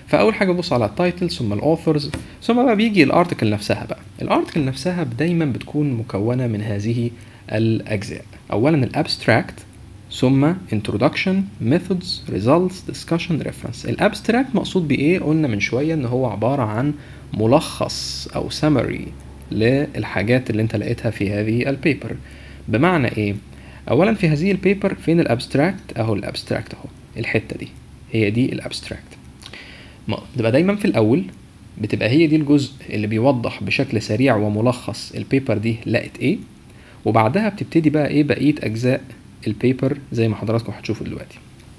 فاول حاجه ببص على التايتل ثم الاوثرز ثم بقى بيجي الارتكل نفسها بقى الارتكل نفسها دايما بتكون مكونه من هذه الاجزاء اولا الابستراكت ثم introduction methods results discussion reference الابستراكت مقصود بايه قلنا من شويه ان هو عباره عن ملخص او summary للحاجات اللي انت لقيتها في هذه البيبر بمعنى ايه اولا في هذه البيبر فين الابستراكت اهو الابستراكت اهو الحته دي هي دي الابستراكت بتبقى دايما في الاول بتبقى هي دي الجزء اللي بيوضح بشكل سريع وملخص البيبر دي لقت ايه وبعدها بتبتدي بقى ايه بقيه اجزاء البيبر زي ما حضراتكم هتشوفوا دلوقتي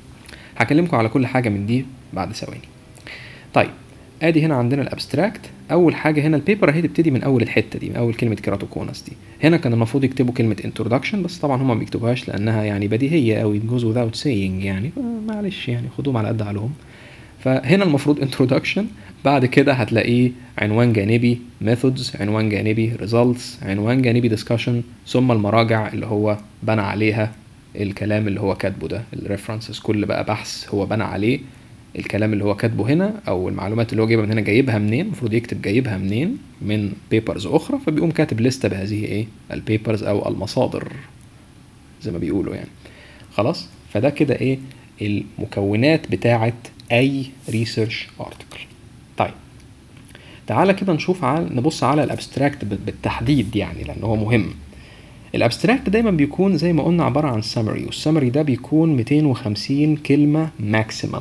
هكلمكم على كل حاجه من دي بعد ثواني طيب ادي هنا عندنا الابستراكت اول حاجه هنا البيبر اهي تبتدي من اول الحته دي من اول كلمه كيراتوكونس دي هنا كان المفروض يكتبوا كلمه انترودكشن بس طبعا هم ما بيكتبوهاش لانها يعني بديهيه قوي جوز without saying يعني معلش يعني خدوهم على قد عليهم فهنا المفروض introduction بعد كده هتلاقيه عنوان جانبي methods عنوان جانبي results عنوان جانبي discussion ثم المراجع اللي هو بنى عليها الكلام اللي هو كاتبه ده الريفرنسز كل بقى بحث هو بنى عليه الكلام اللي هو كاتبه هنا او المعلومات اللي هو جايبها من هنا جايبها منين المفروض يكتب جايبها منين من بيبرز اخرى فبيقوم كاتب لستة بهذه ايه البيبرز او المصادر زي ما بيقولوا يعني خلاص فده كده ايه المكونات بتاعه اي ريسيرش ارتكل طيب تعالى كده نشوف على نبص على الابستراكت بالتحديد يعني لان هو مهم الابستراكت دايما بيكون زي ما قلنا عباره عن سمري والسمري ده بيكون 250 كلمه ماكسيمم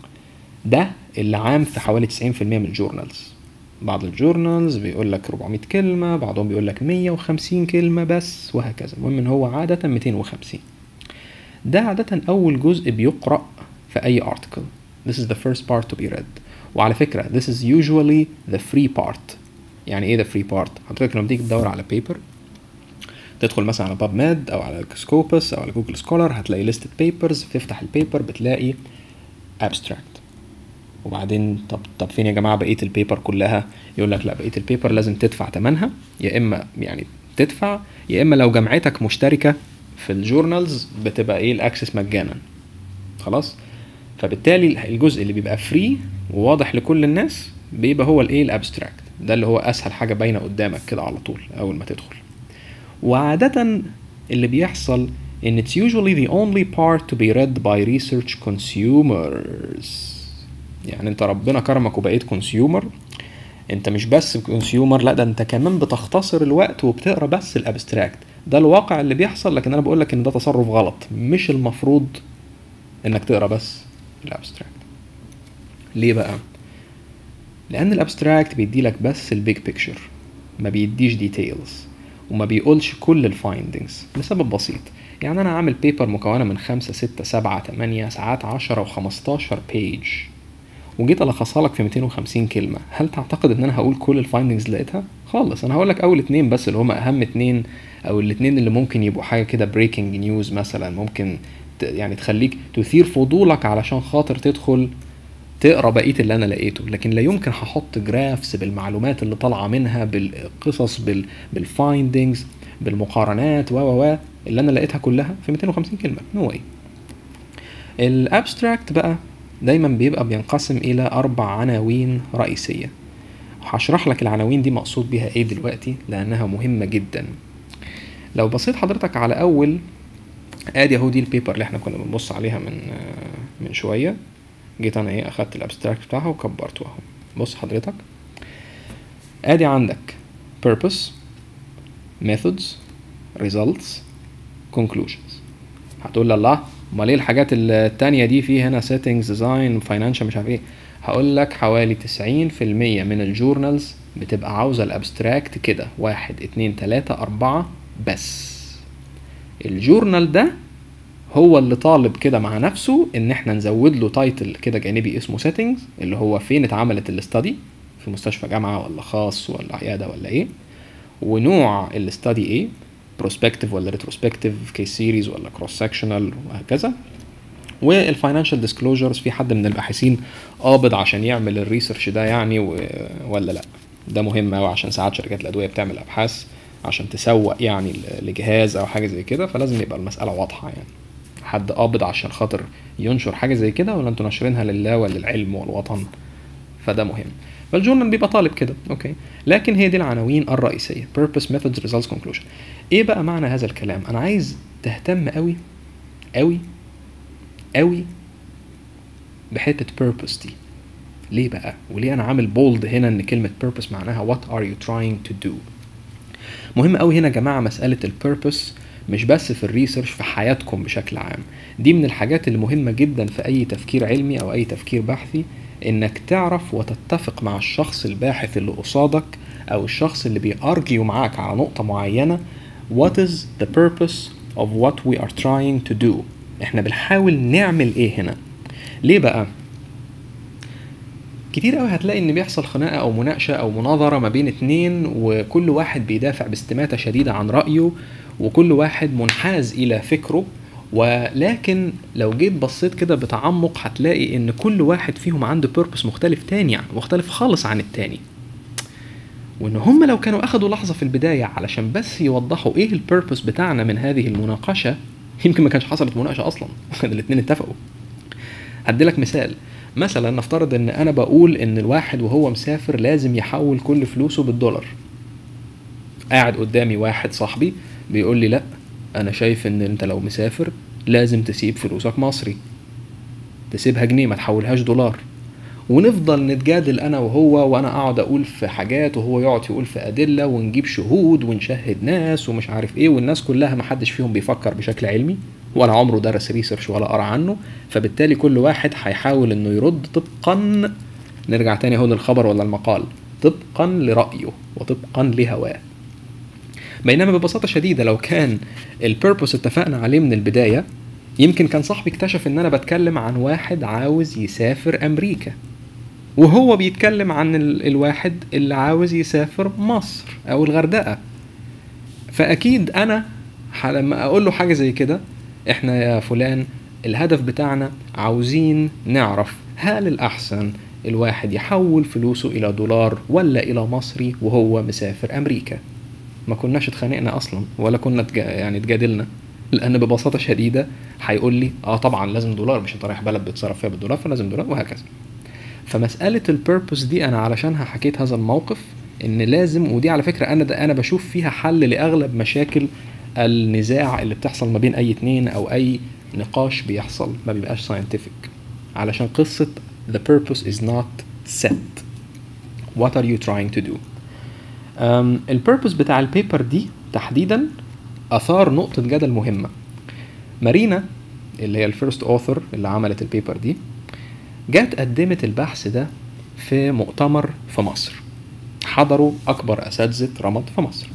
ده اللي عام في حوالي 90% من الجورنالز بعض الجورنالز بيقول لك 400 كلمه بعضهم بيقول لك 150 كلمه بس وهكذا المهم ان هو عاده 250 ده عاده اول جزء بيقرا في اي article this is the first part to be read وعلى فكرة this is usually the free part يعني ايه the free part حضرتك لما تيجي تدور على paper تدخل مثلا على باب ماد او على سكوبس او على جوجل سكولر هتلاقي ليستة بيبرز تفتح البيبر بتلاقي abstract وبعدين طب طب فين يا جماعه بقيه البيبر كلها يقول لك لا بقيه البيبر لازم تدفع ثمنها يا اما يعني تدفع يا اما لو جامعتك مشتركه في الجورنالز بتبقى ايه الاكسس مجانا خلاص فبالتالي الجزء اللي بيبقى فري وواضح لكل الناس بيبقى هو الايه الابستراكت ده اللي هو اسهل حاجه باينه قدامك كده على طول اول ما تدخل وعاده اللي بيحصل ان it's usually the only part to be read by research consumers يعني انت ربنا كرمك وبقيت كونسيومر انت مش بس كونسيومر لا ده انت كمان بتختصر الوقت وبتقرا بس الابستراكت ده الواقع اللي بيحصل لكن انا بقول لك ان ده تصرف غلط مش المفروض انك تقرا بس الابستراكت ليه بقى لان الابستراكت بيدي لك بس البيج بيكتشر ما بيديش ديتيلز وما بيقولش كل الفايندنجز لسبب بسيط يعني انا عامل بيبر مكونه من خمسة ستة سبعة تمانية ساعات عشرة وخمستاشر بيج وجيت الخصها لك في 250 كلمه هل تعتقد ان انا هقول كل الفايندنجز اللي لقيتها خالص انا هقول لك اول اتنين بس اللي هما اهم اتنين او الاتنين اللي ممكن يبقوا حاجه كده بريكنج نيوز مثلا ممكن يعني تخليك تثير فضولك علشان خاطر تدخل تقرا بقيه اللي انا لقيته لكن لا يمكن هحط جرافس بالمعلومات اللي طالعه منها بالقصص بال بالفايندنجز بالمقارنات و و اللي انا لقيتها كلها في 250 كلمه نو no الابستراكت بقى دايما بيبقى بينقسم الى اربع عناوين رئيسيه هشرح لك العناوين دي مقصود بيها ايه دلوقتي لانها مهمه جدا لو بصيت حضرتك على اول ادي اهو دي البيبر اللي احنا كنا بنبص عليها من من شويه جيت انا ايه اخدت الابستراكت بتاعها وكبرته اهو بص حضرتك ادي عندك purpose methods results conclusions هتقول لي الله امال ايه الحاجات التانية دي في هنا settings design financial مش عارف ايه هقول لك حوالي 90% من الجورنالز بتبقى عاوزة الابستراكت كده واحد اتنين تلاتة اربعة بس الجورنال ده هو اللي طالب كده مع نفسه ان احنا نزود له تايتل كده جانبي اسمه settings اللي هو فين اتعملت الاستادي في مستشفى جامعة ولا خاص ولا عيادة ولا ايه ونوع الاستادي ايه بروسبكتيف ولا ريتروسبكتيف كيس سيريز ولا كروس سكشنال وهكذا والفاينانشال ديسكلوجرز في حد من الباحثين قابض عشان يعمل الريسيرش ده يعني و... ولا لا ده مهم قوي عشان ساعات شركات الادويه بتعمل ابحاث عشان تسوق يعني لجهاز او حاجه زي كده فلازم يبقى المساله واضحه يعني حد قابض عشان خاطر ينشر حاجه زي كده ولا انتوا ناشرينها لله وللعلم والوطن فده مهم فالجورنال بيبقى طالب كده اوكي لكن هي دي العناوين الرئيسيه purpose methods results conclusion ايه بقى معنى هذا الكلام انا عايز تهتم قوي قوي قوي بحته purpose دي ليه بقى وليه انا عامل بولد هنا ان كلمه purpose معناها what are you trying to do مهم قوي هنا يا جماعه مساله البيربس مش بس في الريسيرش في حياتكم بشكل عام دي من الحاجات اللي مهمه جدا في اي تفكير علمي او اي تفكير بحثي انك تعرف وتتفق مع الشخص الباحث اللي قصادك او الشخص اللي بيارجيو معاك على نقطه معينه what is the purpose of what we are trying to do احنا بنحاول نعمل ايه هنا ليه بقى كتير قوي هتلاقي ان بيحصل خناقه او مناقشه او مناظره ما بين اتنين وكل واحد بيدافع باستماته شديده عن رايه وكل واحد منحاز الى فكره ولكن لو جيت بصيت كده بتعمق هتلاقي ان كل واحد فيهم عنده بيربس مختلف تاني مختلف خالص عن التاني وان هم لو كانوا اخدوا لحظه في البدايه علشان بس يوضحوا ايه البيربس بتاعنا من هذه المناقشه يمكن ما كانش حصلت مناقشه اصلا الاتنين اتفقوا هديلك مثال مثلا نفترض ان انا بقول ان الواحد وهو مسافر لازم يحول كل فلوسه بالدولار قاعد قدامي واحد صاحبي بيقول لي لا انا شايف ان انت لو مسافر لازم تسيب فلوسك مصري تسيبها جنيه ما تحولهاش دولار ونفضل نتجادل انا وهو وانا اقعد اقول في حاجات وهو يقعد يقول في ادله ونجيب شهود ونشهد ناس ومش عارف ايه والناس كلها ما حدش فيهم بيفكر بشكل علمي ولا عمره درس ريسيرش ولا قرا عنه فبالتالي كل واحد هيحاول انه يرد طبقا نرجع تاني اهو للخبر ولا المقال طبقا لرايه وطبقا لهواه بينما ببساطه شديده لو كان البيربوس اتفقنا عليه من البدايه يمكن كان صاحبي اكتشف ان انا بتكلم عن واحد عاوز يسافر امريكا وهو بيتكلم عن ال- الواحد اللي عاوز يسافر مصر او الغردقه فاكيد انا ح- لما اقول له حاجه زي كده احنا يا فلان الهدف بتاعنا عاوزين نعرف هل الاحسن الواحد يحول فلوسه الى دولار ولا الى مصري وهو مسافر امريكا ما كناش اتخانقنا اصلا ولا كنا تجا يعني اتجادلنا لان ببساطه شديده هيقول لي اه طبعا لازم دولار مش انت رايح بلد بتصرف فيها بالدولار فلازم دولار وهكذا فمساله البيربوس دي انا علشانها حكيت هذا الموقف ان لازم ودي على فكره انا ده انا بشوف فيها حل لاغلب مشاكل النزاع اللي بتحصل ما بين اي اتنين او اي نقاش بيحصل ما بيبقاش scientific علشان قصه the purpose is not set what are you trying to do um, البيربوس بتاع البيبر دي تحديدا اثار نقطه جدل مهمه مارينا اللي هي الفيرست اوثر اللي عملت البيبر دي جت قدمت البحث ده في مؤتمر في مصر حضروا اكبر اساتذه رمد في مصر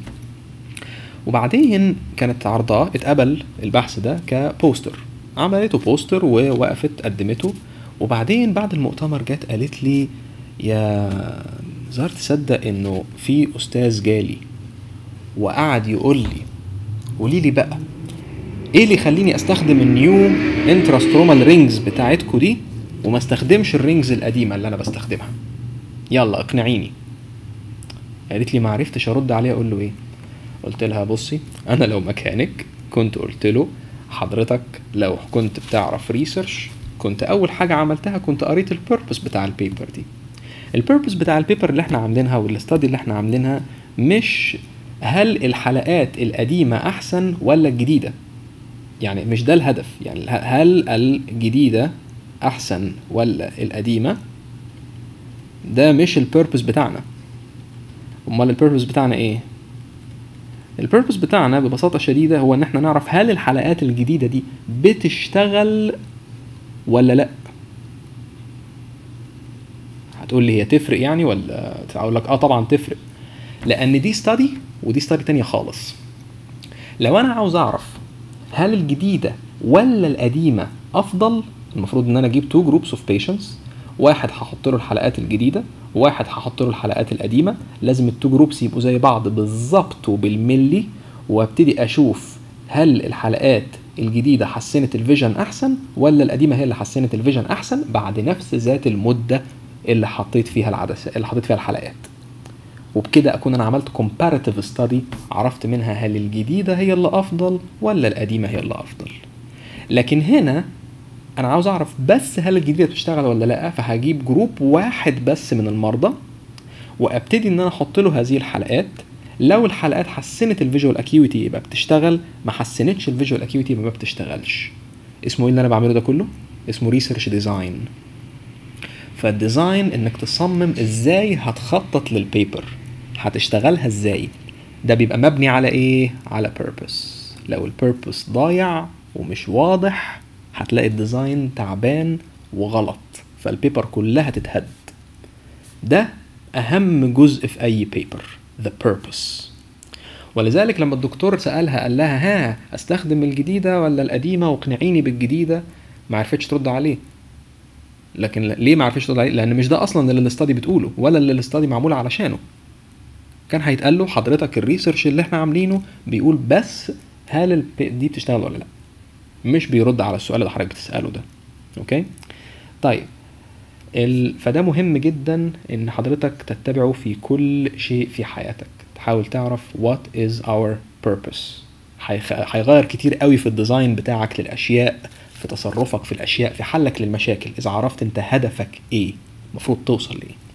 وبعدين كانت عرضاه اتقبل البحث ده كبوستر عملته بوستر ووقفت قدمته وبعدين بعد المؤتمر جت قالت لي يا زهر تصدق انه في استاذ جالي وقعد يقول لي قولي لي بقى ايه اللي يخليني استخدم النيو انتراسترومال رينجز بتاعتكو دي وما استخدمش الرينجز القديمه اللي انا بستخدمها يلا اقنعيني قالت لي ما عرفتش ارد عليها اقول له ايه قلت لها بصي انا لو مكانك كنت قلت له حضرتك لو كنت بتعرف ريسيرش كنت اول حاجه عملتها كنت قريت البيربس بتاع البيبر دي البيربس بتاع البيبر اللي احنا عاملينها والاستادي اللي احنا عاملينها مش هل الحلقات القديمه احسن ولا الجديده يعني مش ده الهدف يعني هل الجديده احسن ولا القديمه ده مش البيربس بتاعنا امال البيربس بتاعنا ايه البيربس بتاعنا ببساطة شديدة هو ان احنا نعرف هل الحلقات الجديدة دي بتشتغل ولا لا هتقول لي هي تفرق يعني ولا اقول لك اه طبعا تفرق لان دي ستادي ودي ستادي تانية خالص لو انا عاوز اعرف هل الجديدة ولا القديمة افضل المفروض ان انا اجيب تو جروبس اوف بيشنتس واحد هحط له الحلقات الجديده وواحد هحط له الحلقات القديمه لازم التو جروبس يبقوا زي بعض بالظبط وبالملي وابتدي اشوف هل الحلقات الجديده حسنت الفيجن احسن ولا القديمه هي اللي حسنت الفيجن احسن بعد نفس ذات المده اللي حطيت فيها العدسه اللي حطيت فيها الحلقات وبكده اكون انا عملت كومباريتيف ستادي عرفت منها هل الجديده هي اللي افضل ولا القديمه هي اللي افضل لكن هنا انا عاوز اعرف بس هل الجديده بتشتغل ولا لا فهجيب جروب واحد بس من المرضى وابتدي ان انا احط له هذه الحلقات لو الحلقات حسنت الفيجوال اكيوتي يبقى بتشتغل ما حسنتش الفيجوال اكيوتي يبقى ما بتشتغلش اسمه ايه اللي انا بعمله ده كله اسمه ريسيرش ديزاين فالديزاين انك تصمم ازاي هتخطط للبيبر هتشتغلها ازاي ده بيبقى مبني على ايه على purpose لو البيربس ضايع ومش واضح هتلاقي الديزاين تعبان وغلط فالبيبر كلها تتهد ده اهم جزء في اي بيبر the purpose ولذلك لما الدكتور سألها قال لها ها استخدم الجديدة ولا القديمة واقنعيني بالجديدة ما عرفتش ترد عليه لكن ليه ما عرفتش ترد عليه لان مش ده اصلا اللي الاستادي بتقوله ولا اللي الاستادي معمولة علشانه كان هيتقال له حضرتك الريسيرش اللي احنا عاملينه بيقول بس هل الب- دي بتشتغل ولا لا مش بيرد على السؤال اللي حضرتك بتسأله ده اوكي طيب ال... فده مهم جدا ان حضرتك تتبعه في كل شيء في حياتك تحاول تعرف what is our purpose هيخ... هيغير كتير قوي في الديزاين بتاعك للاشياء في تصرفك في الاشياء في حلك للمشاكل اذا عرفت انت هدفك ايه المفروض توصل لايه